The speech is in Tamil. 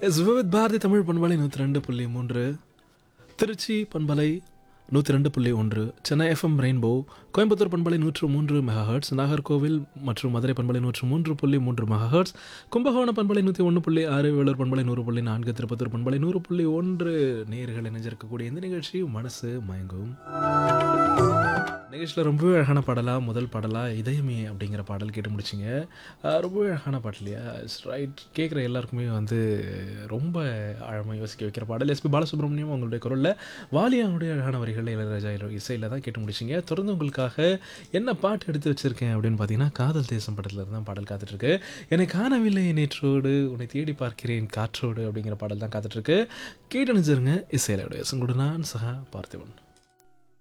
எஸ் விவித் பாரதி தமிழ் பண்பலை நூற்றி ரெண்டு புள்ளி மூன்று திருச்சி பண்பலை நூற்றி ரெண்டு புள்ளி ஒன்று சென்னை எஃப்எம் ரெயின்போ கோயம்புத்தூர் பண்பலை நூற்று மூன்று மெகாஹர்ட்ஸ் நாகர்கோவில் மற்றும் மதுரை பண்பலை நூற்று மூன்று புள்ளி மூன்று மெகாஹர்ட்ஸ் கும்பகோணம் பண்பலை நூற்றி ஒன்று புள்ளி ஆறு வேலூர் பண்பலை நூறு புள்ளி நான்கு திருப்பத்தூர் பண்பலை நூறு புள்ளி ஒன்று நேர்கள் இணைஞ்சிருக்கக்கூடிய இந்த நிகழ்ச்சி மனசு மயங்கும் நிகழ்ச்சியில் ரொம்பவே அழகான பாடலாக முதல் பாடலாக இதயமே அப்படிங்கிற பாடல் கேட்டு முடிச்சிங்க அஹ் ரொம்பவே அழகான பாட்டு இல்லையா ரைட் கேட்குற எல்லாருக்குமே வந்து ரொம்ப ஆழமாக யோசிக்க வைக்கிற பாடல் எஸ்பி பாலசுப்ரமணியம் அவங்களுடைய குரலில் வாலியாவுடைய அழகான வரிகளில் இளையராஜா இசையில் தான் கேட்டு முடிச்சிங்க தொடர்ந்து உங்களுக்காக என்ன பாட்டு எடுத்து வச்சுருக்கேன் அப்படின்னு பார்த்தீங்கன்னா காதல் தேசம் படத்தில் இருந்து தான் பாடல் காத்துட்ருக்கு என்னை காணவில்லை நேற்றோடு உன்னை தேடி பார்க்கிறேன் காற்றோடு அப்படிங்கிற பாடல் தான் காத்துட்ருக்கு கேட்டு நினைச்சிருங்க இசையிலுடைய உங்களோட நான் சகா பார்த்திபன்